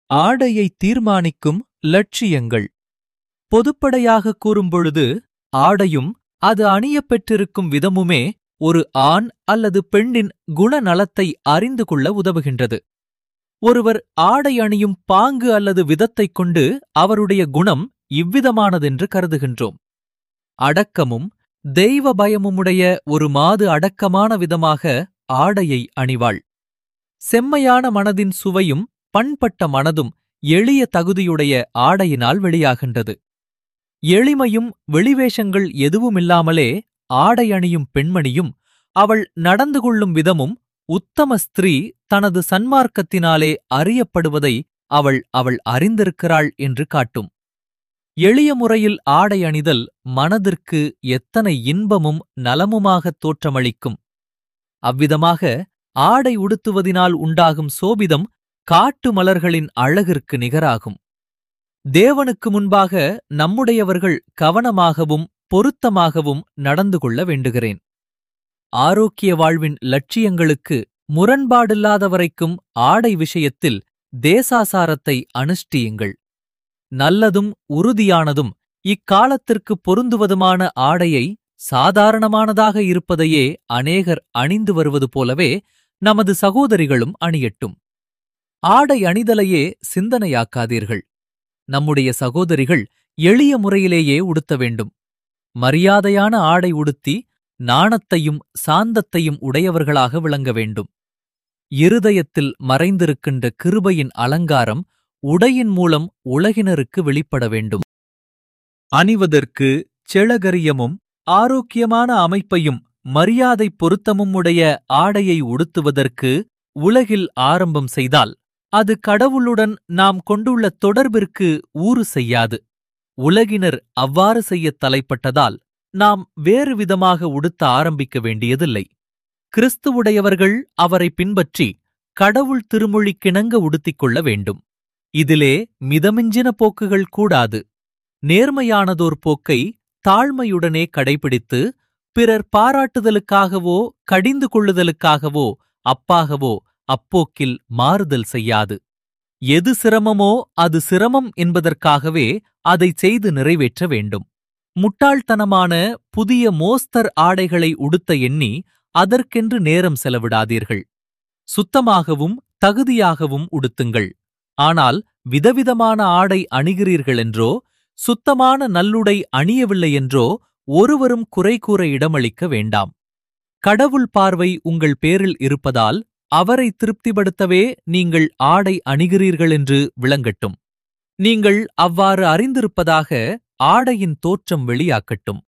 ஆடையை தீர்மானிக்கும் லட்சியங்கள் பொதுப்படையாக கூறும்பொழுது ஆடையும் அது அணியப் பெற்றிருக்கும் விதமுமே ஒரு ஆண் அல்லது பெண்ணின் குணநலத்தை அறிந்து கொள்ள உதவுகின்றது ஒருவர் ஆடை அணியும் பாங்கு அல்லது விதத்தைக் கொண்டு அவருடைய குணம் இவ்விதமானதென்று கருதுகின்றோம் அடக்கமும் தெய்வ பயமுமுடைய ஒரு மாது அடக்கமான விதமாக ஆடையை அணிவாள் செம்மையான மனதின் சுவையும் பண்பட்ட மனதும் எளிய தகுதியுடைய ஆடையினால் வெளியாகின்றது எளிமையும் வெளிவேஷங்கள் எதுவுமில்லாமலே ஆடை அணியும் பெண்மணியும் அவள் நடந்து கொள்ளும் விதமும் உத்தம ஸ்திரீ தனது சன்மார்க்கத்தினாலே அறியப்படுவதை அவள் அவள் அறிந்திருக்கிறாள் என்று காட்டும் எளிய முறையில் ஆடை அணிதல் மனதிற்கு எத்தனை இன்பமும் நலமுமாகத் தோற்றமளிக்கும் அவ்விதமாக ஆடை உடுத்துவதினால் உண்டாகும் சோபிதம் காட்டு மலர்களின் அழகிற்கு நிகராகும் தேவனுக்கு முன்பாக நம்முடையவர்கள் கவனமாகவும் பொருத்தமாகவும் நடந்து கொள்ள வேண்டுகிறேன் ஆரோக்கிய வாழ்வின் லட்சியங்களுக்கு முரண்பாடில்லாதவரைக்கும் ஆடை விஷயத்தில் தேசாசாரத்தை அனுஷ்டியுங்கள் நல்லதும் உறுதியானதும் இக்காலத்திற்கு பொருந்துவதுமான ஆடையை சாதாரணமானதாக இருப்பதையே அநேகர் அணிந்து வருவது போலவே நமது சகோதரிகளும் அணியட்டும் ஆடை அணிதலையே சிந்தனையாக்காதீர்கள் நம்முடைய சகோதரிகள் எளிய முறையிலேயே உடுத்த வேண்டும் மரியாதையான ஆடை உடுத்தி நாணத்தையும் சாந்தத்தையும் உடையவர்களாக விளங்க வேண்டும் இருதயத்தில் மறைந்திருக்கின்ற கிருபையின் அலங்காரம் உடையின் மூலம் உலகினருக்கு வெளிப்பட வேண்டும் அணிவதற்கு செளகரியமும் ஆரோக்கியமான அமைப்பையும் மரியாதை பொருத்தமும் உடைய ஆடையை உடுத்துவதற்கு உலகில் ஆரம்பம் செய்தால் அது கடவுளுடன் நாம் கொண்டுள்ள தொடர்பிற்கு ஊறு செய்யாது உலகினர் அவ்வாறு செய்யத் தலைப்பட்டதால் நாம் வேறு விதமாக உடுத்த ஆரம்பிக்க வேண்டியதில்லை கிறிஸ்துவுடையவர்கள் அவரை பின்பற்றி கடவுள் திருமொழிக்கிணங்க உடுத்திக் கொள்ள வேண்டும் இதிலே மிதமிஞ்சின போக்குகள் கூடாது நேர்மையானதோர் போக்கை தாழ்மையுடனே கடைபிடித்து பிறர் பாராட்டுதலுக்காகவோ கடிந்து கொள்ளுதலுக்காகவோ அப்பாகவோ அப்போக்கில் மாறுதல் செய்யாது எது சிரமமோ அது சிரமம் என்பதற்காகவே அதை செய்து நிறைவேற்ற வேண்டும் முட்டாள்தனமான புதிய மோஸ்தர் ஆடைகளை உடுத்த எண்ணி அதற்கென்று நேரம் செலவிடாதீர்கள் சுத்தமாகவும் தகுதியாகவும் உடுத்துங்கள் ஆனால் விதவிதமான ஆடை அணிகிறீர்களென்றோ சுத்தமான நல்லுடை அணியவில்லை என்றோ ஒருவரும் குறை கூற இடமளிக்க வேண்டாம் கடவுள் பார்வை உங்கள் பேரில் இருப்பதால் அவரை திருப்திப்படுத்தவே நீங்கள் ஆடை அணிகிறீர்கள் என்று விளங்கட்டும் நீங்கள் அவ்வாறு அறிந்திருப்பதாக ஆடையின் தோற்றம் வெளியாக்கட்டும்